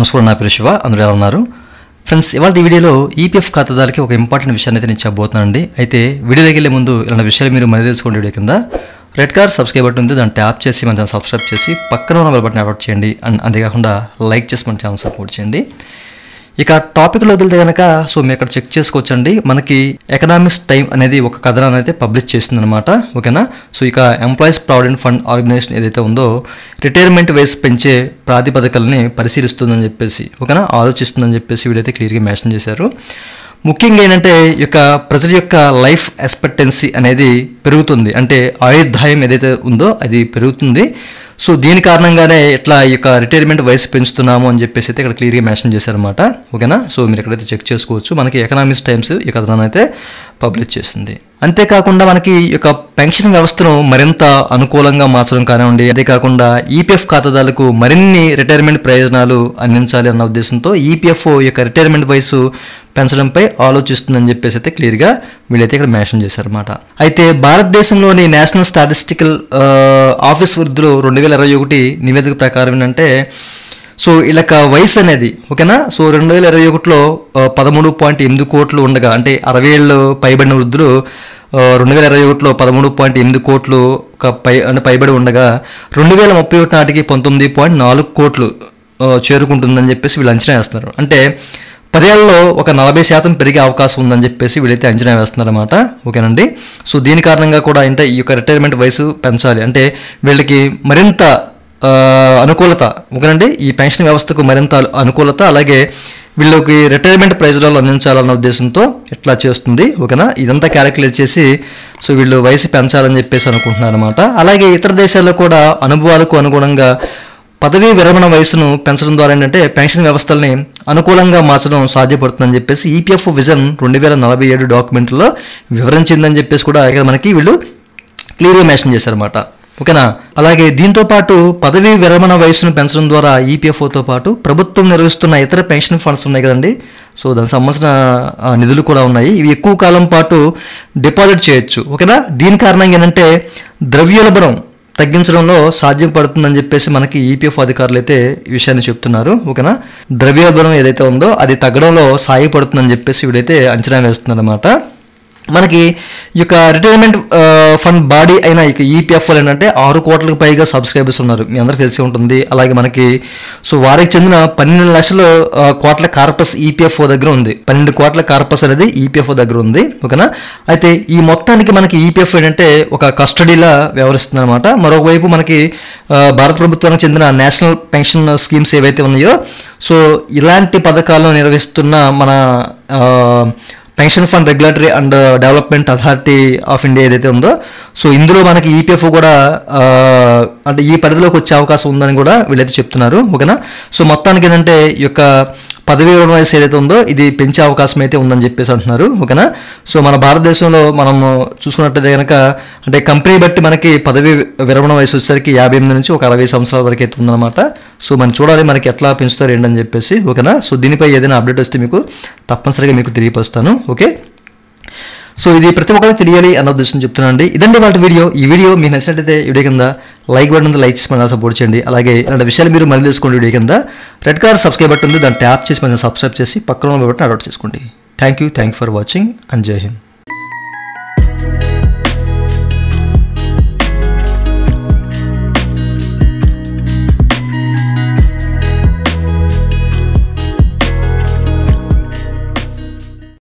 నమస్కారం నా పేరు శివ అందరూ ఎలా ఉన్నారు ఫ్రెండ్స్ ఇవాళ ఈ వీడియోలో ఈపీఎఫ్ ఖాతాదారులకి ఒక ఇంపార్టెంట్ విషయాన్ని అయితే నేను చెప్పబోతున్నానండి అయితే వీడియోలోకి వెళ్ళే ముందు ఇలాంటి విషయాలు మీరు మరీ తెలుసుకోండి వీడియో కింద రెడ్ కార్ సబ్స్క్రైబ్ బటన్ ఉంది దాన్ని ట్యాప్ చేసి మన ఛానల్ సబ్స్క్రైబ్ చేసి పక్కన ఉన్న బెల్ బటన్ యాడ్ చేయండి అండ్ అంతేకాకుండా లైక్ చేసి మన ఛానల్ సపోర్ట్ చేయండి ఇక టాపిక్లో వదిలితే కనుక సో మీరు ఇక్కడ చెక్ చేసుకోవచ్చండి మనకి ఎకనామిక్స్ టైం అనేది ఒక కథనాన్ని అయితే పబ్లిష్ చేస్తుంది అనమాట ఓకేనా సో ఇక ఎంప్లాయీస్ ప్రావిడెంట్ ఫండ్ ఆర్గనైజేషన్ ఏదైతే ఉందో రిటైర్మెంట్ వయసు పెంచే ప్రాతిపదికల్ని పరిశీలిస్తుందని చెప్పేసి ఓకేనా ఆలోచిస్తుందని చెప్పేసి వీడైతే క్లియర్గా మెన్షన్ చేశారు ముఖ్యంగా ఏంటంటే ఈ యొక్క ప్రజల యొక్క లైఫ్ ఎక్స్పెక్టెన్సీ అనేది పెరుగుతుంది అంటే ఆయుర్దాయం ఏదైతే ఉందో అది పెరుగుతుంది సో దీని కారణంగానే ఇట్లా ఈ యొక్క రిటైర్మెంట్ వయసు పెంచుతున్నాము అని చెప్పేసి అయితే ఇక్కడ క్లియర్గా మెన్షన్ చేశారనమాట ఓకేనా సో మీరు ఎక్కడైతే చెక్ చేసుకోవచ్చు మనకి ఎకనామిక్స్ టైమ్స్ ఈ కథనాన్ని అయితే పబ్లిష్ చేస్తుంది అంతేకాకుండా మనకి ఈ యొక్క పెన్షన్ వ్యవస్థను మరింత అనుకూలంగా మార్చడం కానివ్వండి అదే కాకుండా ఈపీఎఫ్ ఖాతాదారులకు మరిన్ని రిటైర్మెంట్ ప్రయోజనాలు అందించాలి అన్న ఉద్దేశంతో ఈపీఎఫ్ యొక్క రిటైర్మెంట్ వయసు పెంచడంపై ఆలోచిస్తుందని చెప్పేసి అయితే క్లియర్గా వీళ్ళైతే ఇక్కడ మెన్షన్ చేశారన్నమాట అయితే భారతదేశంలోని నేషనల్ స్టాటిస్టికల్ ఆఫీస్ వృద్ధులు రెండు వేల ఇరవై ఒకటి నివేదిక ప్రకారం ఏంటంటే సో వీళ్ళక వయసు అనేది ఓకేనా సో రెండు వేల ఇరవై ఒకటిలో పదమూడు పాయింట్ ఎనిమిది కోట్లు ఉండగా అంటే అరవై ఏళ్ళు పైబడిన వృద్ధులు రెండు వేల ఇరవై ఒకటిలో పదమూడు పాయింట్ ఎనిమిది కోట్లు ఒక పై అంటే పైబడి ఉండగా రెండు వేల ముప్పై ఒకటి నాటికి పంతొమ్మిది పాయింట్ నాలుగు కోట్లు ఆ, చేరుకుంటుందని చెప్పేసి వీళ్ళు అంచనా వేస్తున్నారు అంటే పదేళ్లలో ఒక నలభై శాతం పెరిగే అవకాశం ఉందని చెప్పేసి వీళ్ళైతే అంచనా వేస్తున్నారన్నమాట ఓకేనండి సో దీని కారణంగా కూడా అంటే ఈ యొక్క రిటైర్మెంట్ వయసు పెంచాలి అంటే వీళ్ళకి మరింత ఆ, అనుకూలత ఓకేనండి ఈ పెన్షన్ వ్యవస్థకు మరింత అను- అనుకూలత అలాగే వీళ్ళకి రిటైర్మెంట్ ప్రయోజనాలు అందించాలన్న ఉద్దేశంతో ఇట్లా చేస్తుంది ఓకేనా ఇదంతా క్యాలిక్యులేట్ చేసి సో వీళ్ళు వయసు పెంచాలని చెప్పేసి అనుకుంటున్నారు అనమాట అలాగే ఇతర దేశాల్లో కూడా అనుభవాలకు అనుగుణంగా పదవీ విరమణ వయసును పెంచడం ద్వారా ఏంటంటే పెన్షన్ వ్యవస్థల్ని అనుకూలంగా మార్చడం సాధ్యపడుతుందని చెప్పేసి ఈపీఎఫ్ విజన్ రెండు వేల నలభై ఏడు డాక్యుమెంట్లో వివరించిందని చెప్పేసి కూడా ఇక్కడ మనకి వీళ్ళు క్లియర్గా మెన్షన్ చేశారన్నమాట ఓకేనా అలాగే దీంతో పాటు పదవీ విరమణ వయసును పెంచడం ద్వారా ఈపీఎఫ్ఓతో పాటు ప్రభుత్వం నిర్వహిస్తున్న ఇతర పెన్షన్ ఫండ్స్ ఉన్నాయి కదండి సో దానికి సంబంధించిన ఆ, నిధులు కూడా ఉన్నాయి ఇవి ఎక్కువ కాలం పాటు డిపాజిట్ చేయొచ్చు ఓకేనా దీని కారణంగా ఏంటంటే ద్రవ్యోల్బణం తగ్గించడంలో సాధ్యం పడుతుందని చెప్పేసి మనకి ఈపీఎఫ్ అధికారులు అయితే ఈ విషయాన్ని చెప్తున్నారు ఓకేనా ద్రవ్యోల్బణం ఏదైతే ఉందో అది తగ్గడంలో సాయపడుతుందని చెప్పేసి వీడైతే అంచనా వేస్తున్నారు అనమాట మనకి ఈ యొక్క రిటైర్మెంట్ ఫండ్ బాడీ అయిన ఇక ఈపీఎఫ్ ఏంటంటే ఆరు కోట్లకు పైగా సబ్స్క్రైబర్స్ ఉన్నారు మీ అందరికీ తెలిసి ఉంటుంది అలాగే మనకి సో వారికి చెందిన పన్నెండు లక్షల ఆ, కోట్ల కార్పస్ ఈపీఎఫ్ఓ దగ్గర ఉంది పన్నెండు కోట్ల కార్పస్ అనేది ఈపీఎఫ్ఓ దగ్గర ఉంది ఓకేనా అయితే ఈ మొత్తానికి మనకి ఈపీఎఫ్ ఏంటంటే ఒక కస్టడీలా వ్యవహరిస్తుంది అనమాట మరొకవైపు మనకి ఆ, భారత ప్రభుత్వానికి చెందిన నేషనల్ పెన్షన్ స్కీమ్స్ ఏవైతే ఉన్నాయో సో ఇలాంటి పథకాలను నిర్వహిస్తున్న మన ఆ, pension fund regulatory and development authority of India ఏదైతే ఉందో సో ఇందులో మనకి ఈపీఎఫ్ కూడా ఆ, అంటే ఈ పరిధిలోకి వచ్చే అవకాశం ఉందని కూడా వీళ్ళైతే చెప్తున్నారు ఓకేనా సో మొత్తానికి ఏంటంటే ఈ యొక్క పదవీ విరమణ వయసు ఏదైతే ఉందో ఇది పెంచే అవకాశం అయితే ఉందని చెప్పేసి అంటున్నారు ఓకేనా సో మన భారతదేశంలో మనం చూసుకున్నట్టయితే కనుక అంటే కంపెనీ బట్టి మనకి పదవీ విరమణ వయసు వచ్చేసరికి యాభై ఎనిమిది నుంచి ఒక అరవై సంవత్సరాల వరకు అయితే ఉందన్నమాట సో మనం చూడాలి మనకి ఎట్లా పెంచుతారు ఏంటని చెప్పేసి ఓకేనా సో దీనిపై ఏదైనా అప్డేట్ వస్తే మీకు తప్పనిసరిగా మీకు తెలియపరుస్తాను ఓకే సో ఇది ప్రతి ఒక్కరికి తెలియాలి అన్న ఉద్దేశం చెప్తున్నానండి ఇదండి వాళ్ళ వీడియో ఈ వీడియో మీకు నచ్చినట్టయితే వీడియో కింద లైక్ బటన్ ఉంది లైక్ చేసి మన సపోర్ట్ చేయండి అలాగే ఇలాంటి విషయాలు మీరు మళ్ళీ తెలుసుకోండి వీడియో కింద రెడ్ కలర్ సబ్స్క్రైబ్ బటన్ ఉంది దాన్ని ట్యాప్ చేసి మన సబ్స్క్రైబ్ చేసి పక్కన ఉన్న బటన్ అలౌట్ చేసుకోండి thank you thank you for watching and జై హింద్